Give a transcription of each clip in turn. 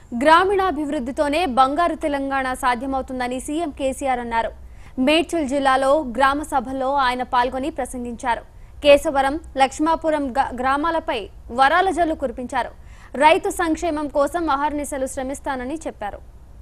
గ్రామీణాభివృద్ధితోనే బంగారు తెలంగాణ సాధ్యమవుతుందని సీఎం కేసీఆర్ అన్నారు మేడ్చల్ జిల్లాలో గ్రామ సభల్లో ఆయన పాల్గొని ప్రసంగించారు కేశవరం లక్ష్మాపురం గ- గ్రామాలపై వరాల జల్లు కురిపించారు రైతు సంక్షేమం కోసం అహర్నిశలు శ్రమిస్తానని చెప్పారు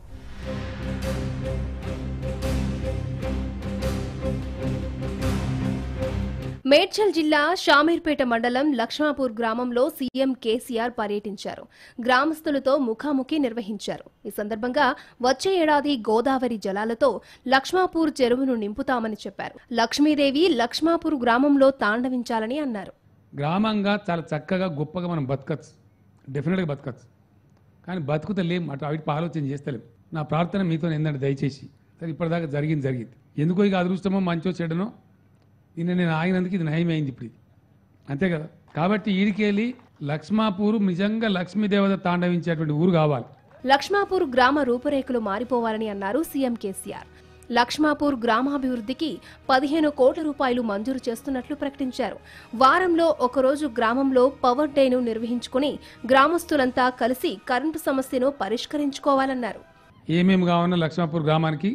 మేడ్చల్ జిల్లా షామీర్పేట మండలం లక్ష్మాపూర్ గ్రామంలో సీఎం కేసీఆర్ పర్యటించారు గ్రామస్తులతో ముఖాముఖి నిర్వహించారు ఈ సందర్భంగా వచ్చే ఏడాది గోదావరి జలాలతో లక్ష్మాపూర్ చెరువును నింపుతామని చెప్పారు లక్ష్మీదేవి లక్ష్మాపూర్ గ్రామంలో తాండవించాలని అన్నారు గ్రామంగా చాలా చక్కగా గొప్పగా మనం బతకచ్చు డెఫినెట్గా బతకచ్చు కానీ బతుకుతలేం అటు అవిటి ఆలోచన చేస్తలేం నా ప్రార్థన మీతో ఏంటంటే దయచేసి సరే ఇప్పటిదాకా జరిగింది జరిగింది ఎందుకో ఇక అదృష్టమో మంచో చెడనో నిన్న నేను ఆగినందుకు ఇది నయమైంది ఇప్పుడు ఇది అంతే కదా కాబట్టి ఈడికెళ్ళి లక్ష్మాపూరు నిజంగా లక్ష్మీదేవత తాండవించేటువంటి ఊరు కావాలి లక్ష్మాపూర్ గ్రామ రూపురేఖలు మారిపోవాలని అన్నారు సీఎం కేసీఆర్ లక్ష్మాపూర్ గ్రామాభివృద్ధికి పదిహేను కోట్ల రూపాయలు మంజూరు చేస్తున్నట్లు ప్రకటించారు వారంలో ఒకరోజు గ్రామంలో పవర్ డేను నిర్వహించుకుని గ్రామస్తులంతా కలిసి కరెంటు సమస్యను పరిష్కరించుకోవాలన్నారు ఏమేమి కావాలన్నా లక్ష్మాపూర్ గ్రామానికి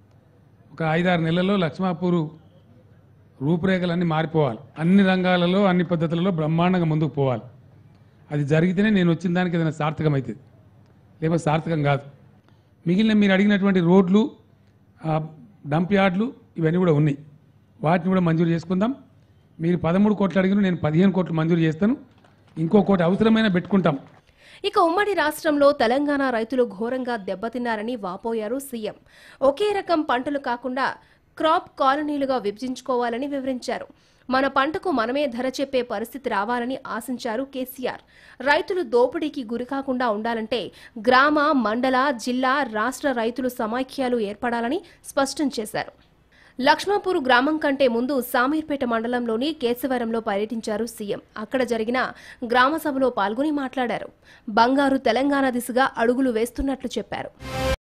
ఒక ఐదారు నెలల్లో లక్ష్మాపూరు రూపురేఖలన్నీ మారిపోవాలి అన్ని రంగాలలో అన్ని పద్ధతులలో బ్రహ్మాండంగా ముందుకు పోవాలి అది జరిగితేనే నేను వచ్చిన దానికి ఏదైనా సార్థకం అవుతుంది లేకపోతే సార్థకం కాదు మిగిలిన మీరు అడిగినటువంటి రోడ్లు ఆ, డంప్ యార్డ్లు ఇవన్నీ కూడా ఉన్నాయి వాటిని కూడా మంజూరు చేసుకుందాం మీరు పదమూడు కోట్లు అడిగిన నేను పదిహేను కోట్లు మంజూరు చేస్తాను ఇంకో కోటి అవసరమైన పెట్టుకుంటాం ఇక ఉమ్మడి రాష్ట్రంలో తెలంగాణ రైతులు ఘోరంగా దెబ్బతిన్నారని వాపోయారు సీఎం ఒకే రకం పంటలు కాకుండా క్రాప్ కాలనీలుగా విభజించుకోవాలని వివరించారు మన పంటకు మనమే ధర చెప్పే పరిస్థితి రావాలని ఆశించారు కేసీఆర్ రైతులు దోపిడీకి గురికాకుండా ఉండాలంటే గ్రామ మండల జిల్లా రాష్ట్ర రైతులు సమాఖ్యలు ఏర్పడాలని స్పష్టం చేశారు లక్ష్మాపూర్ గ్రామం కంటే ముందు సామీర్పేట మండలంలోని కేశవరంలో పర్యటించారు సీఎం అక్కడ జరిగిన గ్రామ సభలో పాల్గొని మాట్లాడారు బంగారు తెలంగాణ దిశగా అడుగులు వేస్తున్నట్లు చెప్పారు